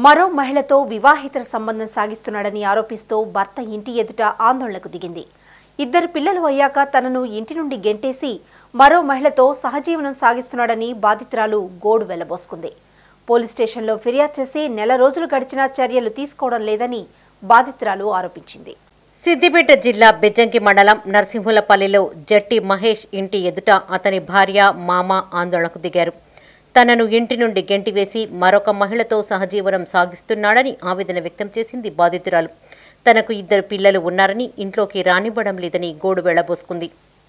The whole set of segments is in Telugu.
మరో మహిళతో వివాహితర సంబంధం సాగిస్తున్నాడని ఆరోపిస్తూ భర్త ఇంటి ఎదుట ఆందోళనకు దిగింది ఇద్దరు పిల్లలు అయ్యాక తనను ఇంటి నుండి గెంటేసి మరో మహిళతో సహజీవనం సాగిస్తున్నాడని బాధితురాలు గోడు వెళ్లబోసుకుంది పోలీస్ స్టేషన్లో ఫిర్యాదు చేసి నెల రోజులు గడిచినా చర్యలు తీసుకోవడం లేదని బాధితురాలు ఆరోపించింది సిద్దిపేట జిల్లా బెజ్జంకి మండలం నరసింహులపల్లిలో జట్టి మహేష్ ఇంటి ఎదుట అతని భార్య మామ ఆందోళనకు దిగారు తనను ఇంటి నుండి గెంటివేసి మరొక మహిళతో సహజీవనం సాగిస్తున్నాడని ఆవేదన వ్యక్తం చేసింది బాధితురాలు తనకు ఇద్దరు పిల్లలు ఉన్నారని ఇంట్లోకి రానివ్వడం లేదని గోడు వెళ్లబోసుకుంది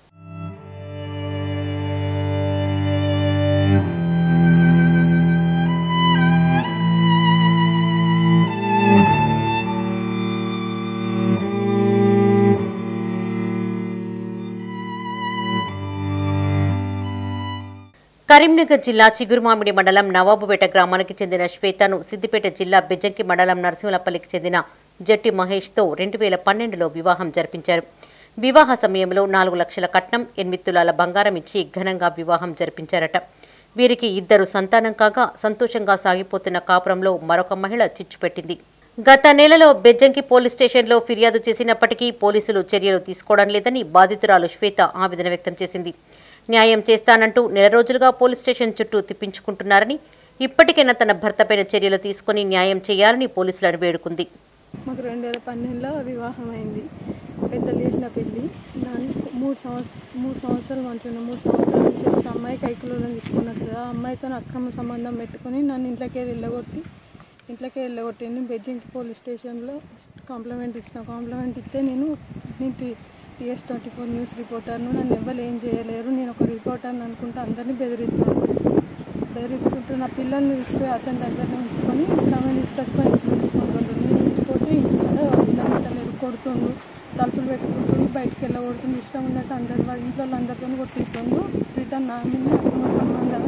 కరీంనగర్ జిల్లా చిగురుమామిడి మండలం నవాబుపేట గ్రామానికి చెందిన శ్వేతను సిద్దిపేట జిల్లా బెజ్జంకి మండలం నరసింహలపల్లికి చెందిన జట్టి మహేష్తో రెండు వేల పన్నెండులో వివాహం జరిపించారు వివాహ సమయంలో నాలుగు లక్షల కట్నం ఎనిమిది తులాల బంగారం ఇచ్చి ఘనంగా వివాహం జరిపించారట వీరికి ఇద్దరు సంతానం కాగా సంతోషంగా సాగిపోతున్న కాపురంలో మరొక మహిళ చిచ్చుపెట్టింది గత నెలలో బెజ్జంకి పోలీస్ స్టేషన్లో ఫిర్యాదు చేసినప్పటికీ పోలీసులు చర్యలు తీసుకోవడం లేదని బాధితురాలు శ్వేత ఆవేదన వ్యక్తం చేసింది న్యాయం చేస్తానంటూ నెల రోజులుగా పోలీస్ స్టేషన్ చుట్టూ తిప్పించుకుంటున్నారని ఇప్పటికైనా తన భర్తపైన చర్యలు తీసుకుని న్యాయం చేయాలని పోలీసులను వేడుకుంది మాకు రెండు వేల పన్నెండులో వివాహం అయింది పెద్దలు చేసిన పెళ్ళి దాన్ని మూడు సంవత్సరం మూడు సంవత్సరాలు మంచిగా మూడు సంవత్సరాల నుంచి ఒక అమ్మాయి కైకులను తీసుకున్నది కదా ఆ అమ్మాయితో అక్రమ సంబంధం పెట్టుకొని నన్ను ఇంట్లోకే వెళ్ళగొట్టి ఇంట్లోకే వెళ్ళగొట్టింది బెజ్జింకి పోలీస్ స్టేషన్లో కాంప్లిమెంట్ ఇచ్చిన కాంప్లిమెంట్ ఇస్తే నేను నేను టీఎస్ ట్వంటీ ఫోర్ న్యూస్ రిపోర్టర్ను నన్ను ఎవ్వరు ఏం చేయలేరు నేను ఒక రిపోర్టర్ని అనుకుంటూ అందరినీ బెదిరిస్తాను బెదిరించుకుంటూ నా పిల్లల్ని తీసుకుని అతని దగ్గర ఉంచుకొని ఆమె తీసుకొచ్చుకొని ఇంట్లో ఉంచుకుంటుండు నేను ఇంటిపోతే ఇంటికాడ నన్ను తను కొడుతుండు తలుపులు పెట్టుకుంటుండు బయటికి వెళ్ళకూడుతుంది ఇష్టం ఉన్నట్టు అందరి వాళ్ళ ఇంట్లో వాళ్ళందరితో కొట్టిస్తుండు రిటర్న్ నా మీద అక్రమ సంబంధాలు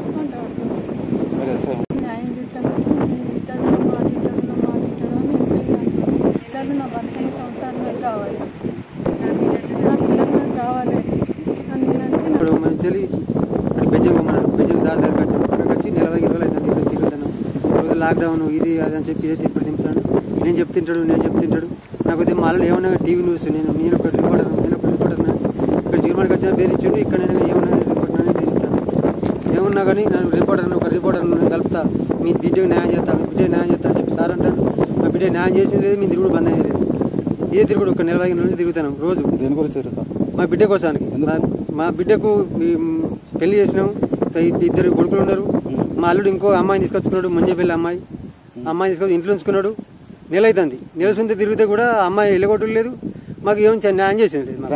అంటాడు న్యాయం చేస్తాను ఇతరులు మా ఇతరులు మా ఇతరులు అని ఇతరులు నా భర్తని సంసారం కావాలి నా పిల్లలు నాకు కావాలి అని నేనంటే నాకు ఇప్పుడు మన చెల్లి బెజ్జంగా మన బెజ్జంగా సార్ దగ్గరికి వచ్చి అక్కడికి వచ్చి నెలవై ఇరవై అవుతుంది ఇక్కడ తిరుగుతాను రోజు లాక్డౌన్ ఇది అది అని చెప్పి ఇదే ఇప్పుడు తింటాను నేను చెప్తుంటాడు నేను చెప్తుంటాడు నాకు ఇది మళ్ళీ ఏమన్నా టీవీ న్యూస్ నేను నేను ఒక రిపోర్టర్ నేను ఒక రిపోర్టర్ ఇక్కడ జీవనానికి వచ్చిన బెదిరించాడు ఇక్కడ నేను ఏమన్నా రిపోర్టర్ అని బెదిరిస్తాను ఏమున్నా కానీ నేను రిపోర్టర్ ఒక రిపోర్టర్ నేను కలుపుతా మీ బిడ్డకు న్యాయం చేస్తా మీ బిడ్డ న్యాయం చేస్తా అని చెప్పి సార్ అంటాడు మా బిడ్డ న్యాయం చేసింది లేదు మీ తిరుగుడు బంద్ అయ్యేది ఇదే తిరుగుడు ఒక నెల నుంచి తిరుగుతాను రోజు దేని గురించి తిరుగుతాం మా బిడ్డ కోసానికి మా- మా బిడ్డకు ఈ పెళ్లి చేసినాం ఇ- ఇద్దరు కొడుకులు ఉన్నారు మా అల్లుడు ఇంకో అమ్మాయిని తీసుకొచ్చుకున్నాడు మంజపల్లి అమ్మాయి అమ్మాయిని తీసుకొచ్చి ఇంట్లో ఉంచుకున్నాడు నెల అవుతుంది నెల సుంత తిరిగితే కూడా ఆ అమ్మాయి వెళ్ళగొట్టలేదు మాకు ఏం న్యాయం చేసింది లేదు మాకు.